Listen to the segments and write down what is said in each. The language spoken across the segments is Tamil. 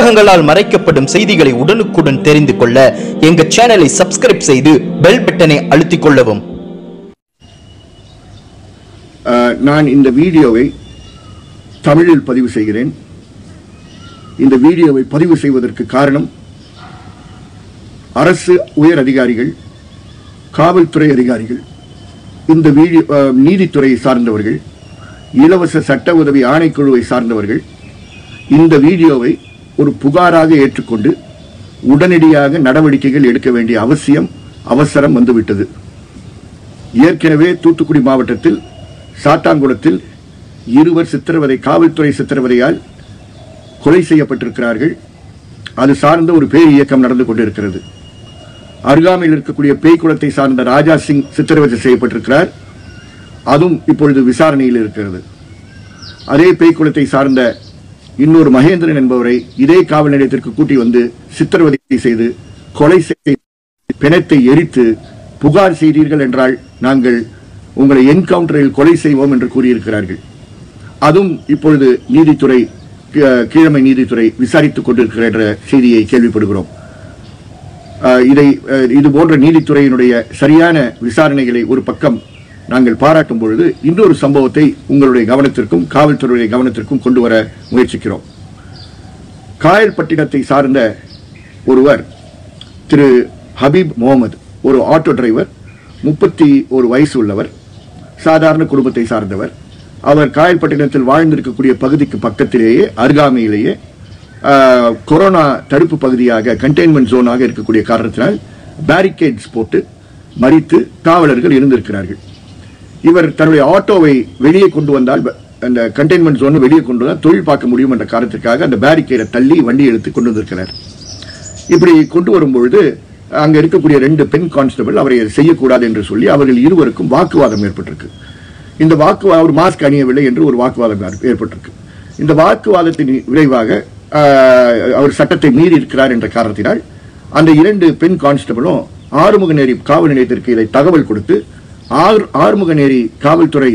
ஊடகங்களால் மறைக்கப்படும் செய்திகளை உடனுக்குடன் தெரிந்து கொள்ள எங்க சேனலை சப்ஸ்கிரைப் செய்து பெல் பட்டனை அழுத்திக் கொள்ளவும் அஹ், நான் இந்த வீடியோவை தமிழில் பதிவு செய்கிறேன் இந்த வீடியோவை பதிவு செய்வதற்கு காரணம் அரசு உயர் அதிகாரிகள் காவல்துறை அதிகாரிகள் இந்த வீடியோ அஹ், நீதித்துறையை சார்ந்தவர்கள் இலவச சட்ட உதவி ஆணைக்குழுவை சார்ந்தவர்கள் இந்த வீடியோவை ஒரு புகாராக ஏற்றுக்கொண்டு உடனடியாக நடவடிக்கைகள் எடுக்க வேண்டிய அவசியம் அவசரம் வந்துவிட்டது ஏற்கனவே தூத்துக்குடி மாவட்டத்தில் சாத்தான்குளத்தில் இருவர் சித்திரவதை காவல்துறை சித்திரவதையால் கொலை செய்யப்பட்டிருக்கிறார்கள் அது சார்ந்த ஒரு பேர் இயக்கம் நடந்து கொண்டிருக்கிறது அருகாமையில் இருக்கக்கூடிய பேய்க்குளத்தை சார்ந்த ராஜா சிங் சித்திரவதை செய்யப்பட்டிருக்கிறார் அதுவும் இப்பொழுது விசாரணையில் இருக்கிறது அதே பேய்க்குளத்தை சார்ந்த இன்னொரு மகேந்திரன் என்பவரை இதே காவல் நிலையத்திற்கு கூட்டி வந்து சித்திரவதை செய்து கொலை செய்து பிணத்தை எரித்து புகார் செய்தீர்கள் என்றால் நாங்கள் உங்களை என்கவுண்டரில் கொலை செய்வோம் என்று கூறியிருக்கிறார்கள் அதுவும் இப்பொழுது நீதித்துறை கீ- கீழமை நீதித்துறை விசாரித்துக் கொண்டிருக்கிற என்ற செய்தியை கேள்விப்படுகிறோம் அஹ், இதை அஹ், இது போன்ற நீதித்துறையினுடைய சரியான விசாரணைகளை ஒரு பக்கம் நாங்கள் பாராட்டும் பொழுது இன்னொரு சம்பவத்தை உங்களுடைய கவனத்திற்கும் காவல்துறையுடைய கவனத்திற்கும் கொண்டு வர முயற்சிக்கிறோம் காயல்பட்டினத்தை சார்ந்த ஒருவர் திரு ஹபீப் முகமது ஒரு ஆட்டோ டிரைவர் முப்பத்தி ஒரு வயசு உள்ளவர் சாதாரண குடும்பத்தை சார்ந்தவர் அவர் காயல்பட்டினத்தில் வாழ்ந்திருக்கக்கூடிய பகுதிக்கு பக்கத்திலேயே அருகாமையிலேயே ஆஹ், கொரோனா தடுப்பு பகுதியாக கண்டெய்ன்மெண்ட் ஜோனாக இருக்கக்கூடிய காரணத்தினால் பேரிகேட்ஸ் போட்டு மறித்து காவலர்கள் இருந்திருக்கிறார்கள் இவர் தன்னுடைய ஆட்டோவை வெளியே கொண்டு வந்தால் ப- அந்த கண்டெய்ன்மெண்ட் ஜோன் வெளியே கொண்டு வந்தால் தொழில் பார்க்க முடியும் என்ற காரணத்திற்காக அந்த பேரிகேடை தள்ளி வண்டி எடுத்து கொண்டு வந்திருக்கிறார் இப்படி கொண்டு வரும்பொழுது அங்க இருக்கக்கூடிய ரெண்டு பெண் கான்ஸ்டபிள் அவரை அதை செய்யக்கூடாது என்று சொல்லி அவர்கள் இருவருக்கும் வாக்குவாதம் ஏற்பட்டிருக்கு இந்த வாக்குவாதம் அவர் மாஸ்க் அணியவில்லை என்று ஒரு வாக்குவாதம் ஏற்- ஏற்பட்டிருக்கு இந்த வாக்குவாதத்தின் விளைவாக ஆஹ், அவர் சட்டத்தை மீறி இருக்கிறார் என்ற காரணத்தினால் அந்த இரண்டு பெண் கான்ஸ்டபிளும் ஆறுமுகநேரி காவல் நிலையத்திற்கு இதை தகவல் கொடுத்து ஆறு ஆறுமுகநேரி காவல்துறை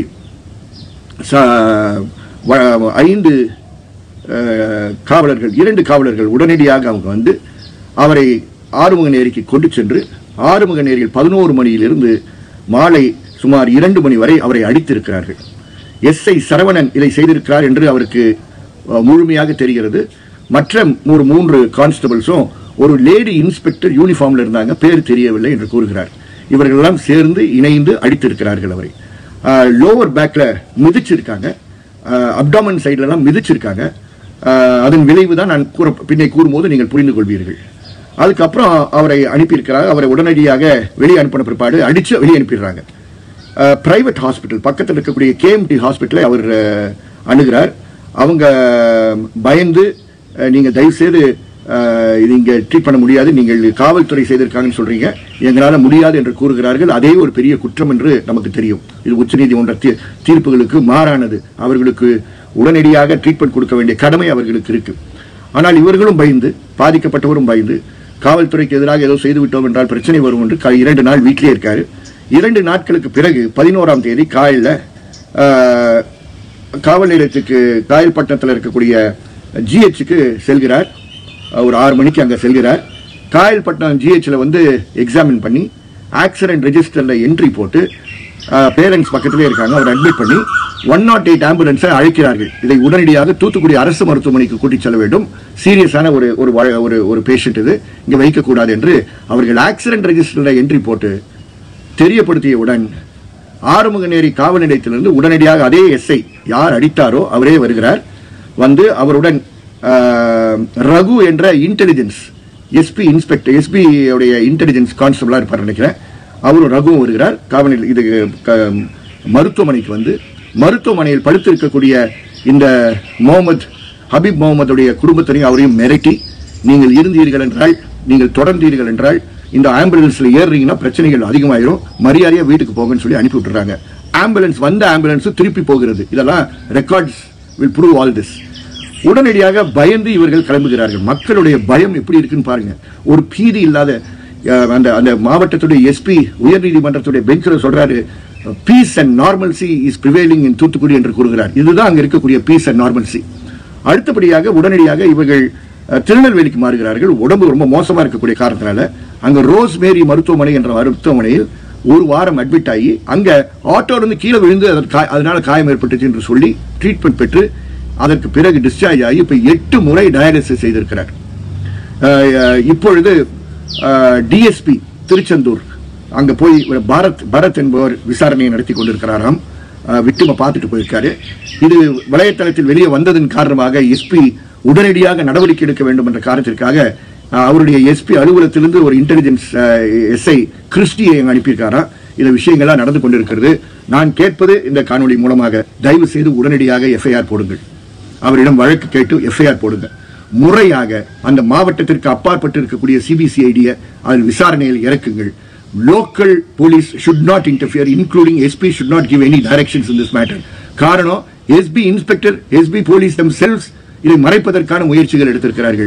ச- வ- ஐந்து அஹ், காவலர்கள் இரண்டு காவலர்கள் உடனடியாக அவங்க வந்து அவரை ஆறுமுகநேரிக்கு கொண்டு சென்று ஆறுமுகநேரியில் பதினோரு மணியிலிருந்து மாலை சுமார் இரண்டு மணி வரை அவரை அடித்திருக்கிறார்கள் எஸ்ஐ சரவணன் இதை செய்திருக்கிறார் என்று அவருக்கு அஹ், முழுமையாக தெரிகிறது மற்ற ஒரு மூன்று கான்ஸ்டபிள்ஸும் ஒரு லேடி இன்ஸ்பெக்டர் யூனிஃபார்ம்ல இருந்தாங்க பேர் தெரியவில்லை என்று கூறுகிறார் இவர்கள் எல்லாம் சேர்ந்து இணைந்து அடித்திருக்கிறார்கள் அவரை லோவர் பேக்ல மிதிச்சிருக்காங்க அப்டாமன் சைடுல எல்லாம் மிதிச்சிருக்காங்க ஆஹ், அதன் விளைவு தான் நான் கூற பின்னே கூறும்போது நீங்கள் புரிந்து கொள்வீர்கள் அதுக்கப்புறம் அவரை அனுப்பியிருக்கிறார் அவரை உடனடியாக வெளியே அனுப்பின பிற்பாடு அடிச்சு வெளியே அனுப்பிடுறாங்க பிரைவேட் ஹாஸ்பிட்டல் பக்கத்தில் இருக்கக்கூடிய கேஎம்டி ஹாஸ்பிட்டலை அவர் அஹ், அணுகிறார் அவங்க பயந்து அஹ், நீங்க தயவு செய்து அஹ், இது இங்க ட்ரீட் பண்ண முடியாது நீங்கள் காவல்துறை செய்திருக்காங்கன்னு சொல்றீங்க எங்களால முடியாது என்று கூறுகிறார்கள் அதே ஒரு பெரிய குற்றம் என்று நமக்கு தெரியும் இது உச்சநீதிமன்ற தீ- தீர்ப்புகளுக்கு மாறானது அவர்களுக்கு உடனடியாக ட்ரீட்மெண்ட் கொடுக்க வேண்டிய கடமை அவர்களுக்கு இருக்கு ஆனால் இவர்களும் பயந்து பாதிக்கப்பட்டவரும் பயந்து காவல்துறைக்கு எதிராக ஏதோ செய்து விட்டோம் என்றால் பிரச்சனை வரும் என்று க- இரண்டு நாள் வீட்டிலே இருக்காரு இரண்டு நாட்களுக்கு பிறகு பதினோராம் தேதி காலையில் காவல் நிலையத்துக்கு காயல்பட்டினத்தில் இருக்கக்கூடிய ஜிஹெச்சுக்கு செல்கிறார் அஹ், ஒரு ஆறு மணிக்கு அங்கே செல்கிறார் காயல்பட்டினம் ஜிஹெச்சில் வந்து எக்ஸாமின் பண்ணி ஆக்சிடென்ட் ரெஜிஸ்டரில் என்ட்ரி போட்டு பேரண்ட்ஸ் பக்கத்திலே இருக்காங்க அவர் அட்மிட் பண்ணி ஒன் நாட் எயிட் ஆம்புலன்ஸை அழைக்கிறார்கள் இதை உடனடியாக தூத்துக்குடி அரசு மருத்துவமனைக்கு கூட்டிச் செல்ல வேண்டும் சீரியஸான ஒரு ஒரு வழ- ஒரு ஒரு பேஷண்ட் இது இங்கே வைக்கக்கூடாது என்று அவர்கள் ஆக்சிடென்ட் ரெஜிஸ்டரில் என்ட்ரி போட்டு தெரியப்படுத்தியவுடன் ஆறுமுகநேரி காவல் நிலையத்திலிருந்து உடனடியாக அதே எஸ்ஐ யார் அடித்தாரோ அவரே வருகிறார் வந்து அவருடன் ஆஹ், ரகு என்ற இன்டெலிஜென்ஸ் எஸ்பி இன்ஸ்பெக்டர் எஸ்பி உடைய இன்டெலிஜென்ஸ் கான்ஸ்டபிளா இருப்பார் நினைக்கிறேன் அவரும் ரகுவும் வருகிறார் காவல் நிலைய- இது க- மருத்துவமனைக்கு வந்து மருத்துவமனையில் படுத்திருக்கக்கூடிய இந்த முகமது ஹபீப் முகமதுடைய குடும்பத்தினையும் அவரையும் மிரட்டி நீங்கள் இருந்தீர்கள் என்றால் நீங்கள் தொடர்ந்தீர்கள் என்றால் இந்த ஆம்புலன்ஸ்ல ஏறுறீங்கன்னா பிரச்சனைகள் அதிகமாயிரும் மரியாதையா வீட்டுக்கு போங்கன்னு சொல்லி அனுப்பி விட்டுறாங்க ஆம்புலன்ஸ் வந்த ஆம்புலன்ஸ் திருப்பி போகிறது இதெல்லாம் records will prove all this உடனடியாக பயந்து இவர்கள் கிளம்புகிறார்கள் மக்களுடைய பயம் எப்படி இருக்குன்னு பாருங்க ஒரு பீதி இல்லாத அஹ், அந்த அந்த மாவட்டத்துடைய எஸ்பி உயர்நீதிமன்றத்துடைய பெஞ்சில் சொல்றாரு peace and normalcy is prevailing in Thoothukudi என்று கூறுகிறார் இதுதான் அங்க இருக்கக்கூடிய பீஸ் அண்ட் நார்மல்சி அடுத்தபடியாக உடனடியாக இவர்கள் அஹ், திருநெல்வேலிக்கு மாறுகிறார்கள் உடம்பு ரொம்ப மோசமா இருக்கக்கூடிய காரணத்தினால அங்க ரோஸ் மேரி மருத்துவமனை என்ற மருத்துவமனையில் ஒரு வாரம் அட்மிட் ஆகி அங்க ஆட்டோல இருந்து கீழே விழுந்து அதற்கு கா- அதனால காயம் ஏற்பட்டுச்சு என்று சொல்லி ட்ரீட்மெண்ட் பெற்று அதற்கு பிறகு டிஸ்சார்ஜ் ஆகி இப்ப எட்டு முறை டயாலிசிஸ் செய்திருக்கிறார் அஹ், அஹ், இப்பொழுது டிஎஸ்பி திருச்செந்தூர் அங்க போய் ஒரு பாரத் பரத் என்பவர் விசாரணையை நடத்தி கொண்டிருக்கிறாராம் விக்டிமை பார்த்துட்டு போயிருக்காரு இது வலைத்தளத்தில் வெளியே வந்ததன் காரணமாக எஸ்பி உடனடியாக நடவடிக்கை எடுக்க வேண்டும் என்ற காரணத்திற்காக அஹ், அவருடைய எஸ்பி அலுவலகத்திலிருந்து ஒரு இன்டெலிஜென்ஸ் எஸ்ஐ கிறிஸ்டியை அங்க அனுப்பியிருக்காராம் இந்த விஷயங்கள்லாம் நடந்து கொண்டிருக்கிறது நான் கேட்பது இந்த காணொளி மூலமாக தயவு செய்து உடனடியாக எஃப்ஐஆர் போடுங்கள் அவரிடம் வழக்கு கேட்டு எஃப்ஐஆர் போடுங்க முறையாக அந்த மாவட்டத்திற்கு அப்பாற்பட்டு இருக்கக்கூடிய சிபிசிஐடியை அதில் விசாரணையில் இறக்குங்கள் local police should not interfere including SP should not give any directions in this matter காரணம் SP inspector SP police themselves இதை மறைப்பதற்கான முயற்சிகள் எடுத்திருக்கிறார்கள்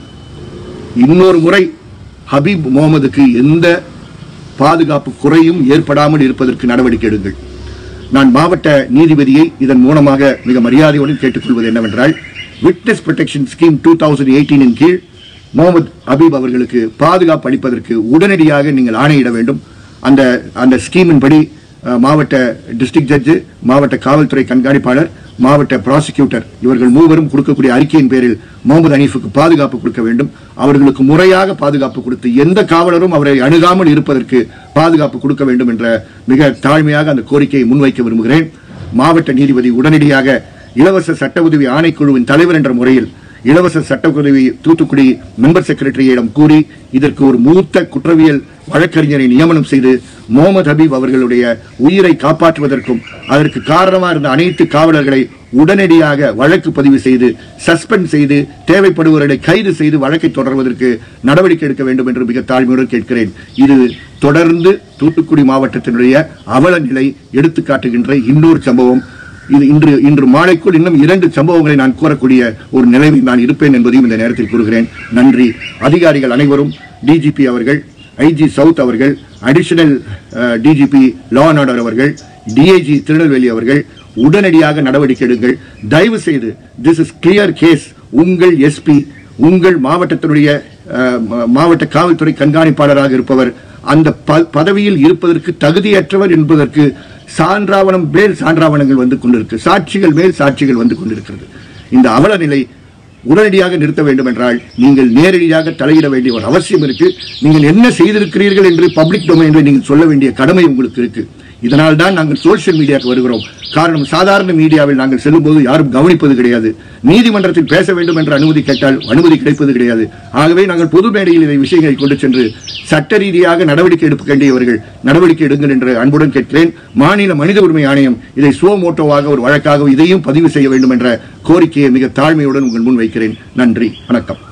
இன்னொரு முறை ஹபீப் முகமதுக்கு எந்த பாதுகாப்பு குறையும் ஏற்படாமல் இருப்பதற்கு நடவடிக்கை எடுங்கள் நான் மாவட்ட நீதிபதியை இதன் மூலமாக மிக மரியாதையுடன் கேட்டுக்கொள்வது என்னவென்றால் witness protection scheme two thousand எயிட்டீனின் கீழ் முகமது ஹபீப் அவர்களுக்கு பாதுகாப்பு அளிப்பதற்கு உடனடியாக நீங்கள் ஆணையிட வேண்டும் அந்த அந்த ஸ்கீமின் படி அஹ், மாவட்ட டிஸ்ட்ரிக்ட் ஜட்ஜு மாவட்ட காவல்துறை கண்காணிப்பாளர் மாவட்ட ப்ராசிக்யூட்டர் இவர்கள் மூவரும் கொடுக்கக்கூடிய அறிக்கையின் பேரில் முகமது ஹனீஃபுக்கு பாதுகாப்பு கொடுக்க வேண்டும் அவர்களுக்கு முறையாக பாதுகாப்பு கொடுத்து எந்த காவலரும் அவரை அணுகாமல் இருப்பதற்கு பாதுகாப்பு கொடுக்க வேண்டும் என்ற மிக தாழ்மையாக அந்த கோரிக்கையை முன்வைக்க விரும்புகிறேன் மாவட்ட நீதிபதி உடனடியாக இலவச சட்ட உதவி ஆணைக்குழுவின் தலைவர் என்ற முறையில் இலவச சட்ட உதவி தூத்துக்குடி மெம்பர் செக்ரட்டரியிடம் கூறி இதற்கு ஒரு மூத்த குற்றவியல் வழக்கறிஞரை நியமனம் செய்து முகமது ஹபீப் அவர்களுடைய உயிரை காப்பாற்றுவதற்கும் அதற்கு காரணமாக இருந்த அனைத்து காவலர்களை உடனடியாக வழக்கு பதிவு செய்து சஸ்பெண்ட் செய்து தேவைப்படுபவர்களை கைது செய்து வழக்கை தொடர்வதற்கு நடவடிக்கை எடுக்க வேண்டும் என்று மிக தாழ்மையுடன் கேட்கிறேன் இது தொடர்ந்து தூத்துக்குடி மாவட்டத்தினுடைய அவல நிலை எடுத்து காட்டுகின்ற இன்னொரு சம்பவம் இது இன்று இன்று மாலைக்குள் இன்னும் இரண்டு சம்பவங்களை நான் கூறக்கூடிய ஒரு நிலையில் நான் இருப்பேன் என்பதையும் இந்த நேரத்தில் கூறுகிறேன் நன்றி அதிகாரிகள் அனைவரும் டிஜிபி அவர்கள் ஐஜி சவுத் அவர்கள் additional DGP law and order அவர்கள் டிஐஜி திருநெல்வேலி அவர்கள் உடனடியாக நடவடிக்கை எடுங்கள் தயவு செய்து திஸ் இஸ் கிளியர் கேஸ் உங்கள் எஸ்பி உங்கள் மாவட்டத்தினுடைய அஹ், ம- மாவட்ட காவல்துறை கண்காணிப்பாளராக இருப்பவர் அந்த ப- பதவியில் இருப்பதற்கு தகுதியற்றவர் என்பதற்கு சான்றாவணம் மேல் சான்றாவணங்கள் வந்து கொண்டிருக்கு சாட்சிகள் மேல் சாட்சிகள் வந்து கொண்டிருக்கிறது இந்த அவல நிலை உடனடியாக நிறுத்த வேண்டும் என்றால் நீங்கள் நேரடியாக தலையிட வேண்டிய ஒரு அவசியம் இருக்கு நீங்கள் என்ன செய்திருக்கிறீர்கள் என்று பப்ளிக் டொமைனில் நீங்கள் சொல்ல வேண்டிய கடமை உங்களுக்கு இருக்கு இதனால் தான் நாங்கள் சோசியல் மீடியாவுக்கு வருகிறோம் காரணம் சாதாரண மீடியாவில் நாங்கள் செல்லும்போது யாரும் கவனிப்பது கிடையாது நீதிமன்றத்தில் பேச வேண்டும் என்ற அனுமதி கேட்டால் அனுமதி கிடைப்பது கிடையாது ஆகவே நாங்கள் பொது மேடையில் இதை விஷயங்களை கொண்டு சென்று சட்ட ரீதியாக நடவடிக்கை எடுக்க வேண்டியவர்கள் நடவடிக்கை எடுங்கள் என்று அன்புடன் கேட்கிறேன் மாநில மனித உரிமை ஆணையம் இதை சுவ மோட்டோவாக ஒரு வழக்காக இதையும் பதிவு செய்ய வேண்டும் என்ற கோரிக்கையை மிக தாழ்மையுடன் உங்கள் முன் வைக்கிறேன் நன்றி வணக்கம்